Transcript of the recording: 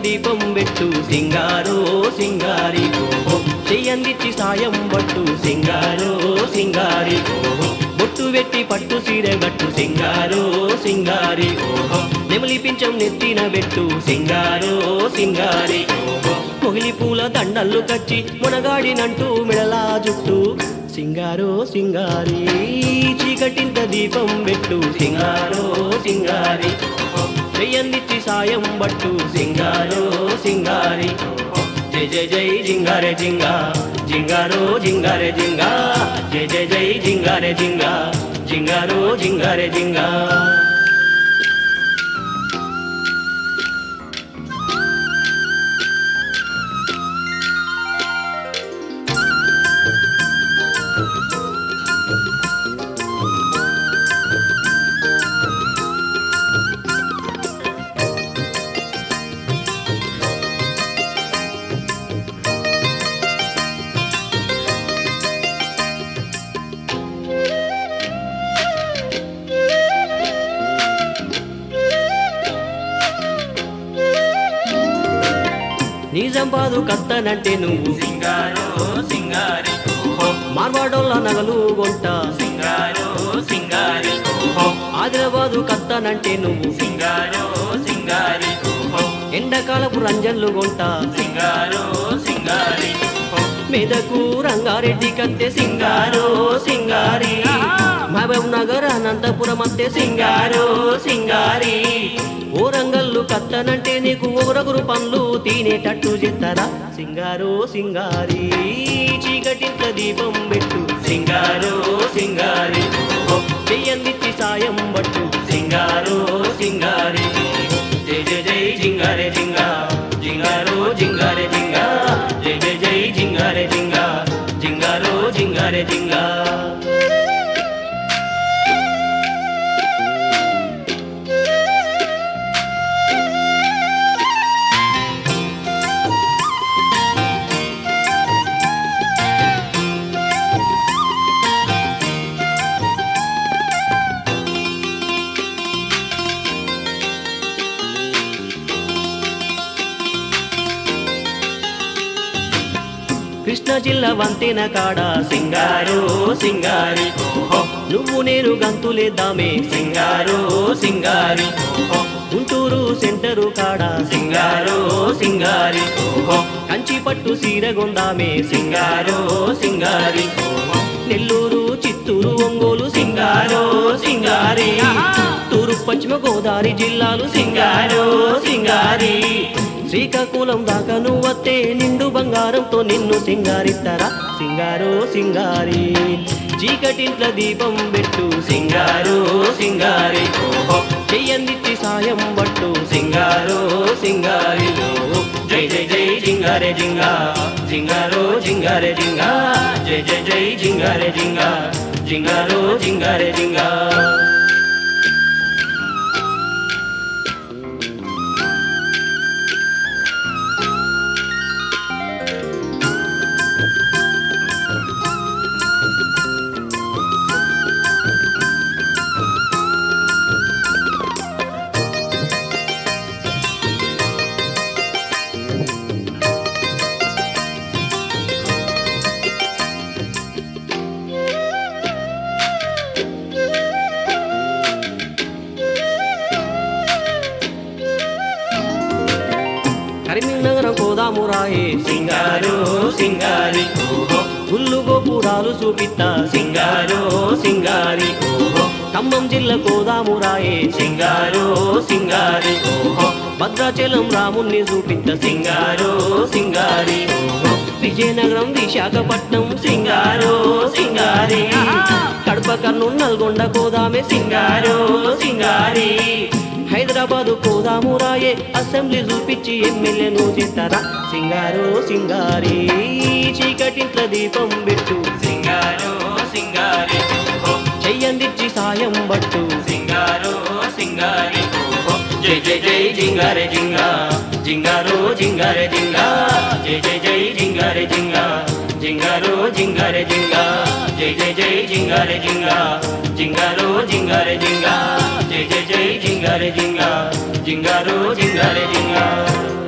దీపం పెట్టు సింగారో సింగారి ఓహో చెయ్యందిచ్చి సాయం పట్టు సింగారో సింగారి ఓహో బొట్టు పెట్టి పట్టు సీర గట్టు సింగారో సింగారి ఓహో నెమలి పించం నెత్తిన పెట్టు సింగారో సింగారి ఓహో మొగిలి పూల దండల్లు కచ్చి మునగాడినంటూ మిడలా జుట్టు సింగారో సింగారి చీకటింత దీపం పెట్టు సింగారో సింగారి చెయ్యందిచ్చి సాయం బట్టు సింగారో సింగారి జై జై జై జింగారే జింగా జింగారో జింగారే జింగా జై జై జై జింగారే జింగా జింగారో జింగారే జింగా నీ సంపాదు కత్తనంటే నువ్వు సింగారో సింగారి మార్వాడోళ్ళ నగలు కొంట సింగారో సింగారి ఆదిలాబాదు కత్తనంటే నువ్వు సింగారో సింగారి ఎండాకాలపు రంజన్లు కొంట సింగారో సింగారి మెదకు రంగారెడ్డి కత్తె సింగారో సింగారి మహబూబ్ నగర్ అనంతపురం అత్తే సింగారో సింగారి ఓ రంగల్లు కత్తనంటే నీకు ఊరగురు పండ్లు తినేటట్టు చెత్తరా సింగారో సింగారి చీకటింట్ల దీపం పెట్టు సింగారో సింగారి చెయ్యందిచ్చి సాయం పట్టు సింగారో సింగారి జై జై జై జింగారే జింగా జింగారో జింగారే జింగా జై జై జై జింగారే జింగా జింగారో జింగారే జింగా కృష్ణా జిల్లా వంతెన కాడ సింగారో సింగారి ఓహో నువ్వు నేను గంతులేద్దామే సింగారో సింగారి ఓహో గుంటూరు సెంటరు కాడ సింగారో సింగారి ఓహో కంచి పట్టు సీరగొందామే సింగారో సింగారి ఓహో నెల్లూరు చిత్తూరు ఒంగోలు సింగారో సింగారి తూర్పు పశ్చిమ గోదావరి జిల్లాలు సింగారో సింగారి శ్రీకాకుళం దాకా నువ్వత్తే నిండు బంగారంతో నిన్ను సింగారిస్తారా సింగారో సింగారి చీకటింట్ల దీపం పెట్టు సింగారో సింగారి ఓహో చెయ్యందిచ్చి సాయం పట్టు సింగారో సింగారిలో జై జై జై జింగారే జింగా జింగారో జింగారే జింగా జై జై జై జింగారే జింగా జింగారో జింగారే జింగా కరీంనగరం కోదామురాయే సింగారో సింగారి ఓహో గుళ్ళు గోపురాలు చూపిత్తా సింగారో సింగారి ఓహో ఖమ్మం జిల్లా కోదామురాయే సింగారో సింగారి ఓహో భద్రాచలం రాముణ్ణి చూపిత్త సింగారో సింగారి ఓహో విజయనగరం విశాఖపట్నం సింగారో సింగారి కడప కర్నూలు నల్గొండ కోదామే సింగారో సింగారి హైదరాబాదు కోదాము రాయే అసెంబ్లీ చూపించి ఎమ్మెల్యేను చేస్తారా సింగారో సింగారి చీకటింట్ల దీపం పెట్టు సింగారో సింగారి చెయ్యందిచ్చి సాయం పట్టు సింగారో సింగారి జై జై జై జింగారే జింగా జింగారో జింగారే జింగా జై జై జై జింగారే జింగా జింగారో జింగారే జింగా జై జై జై జింగారే జింగా జింగారో జింగారే జింగా జై జై జై జింగారే జింగా జింగారో జింగారే జింగా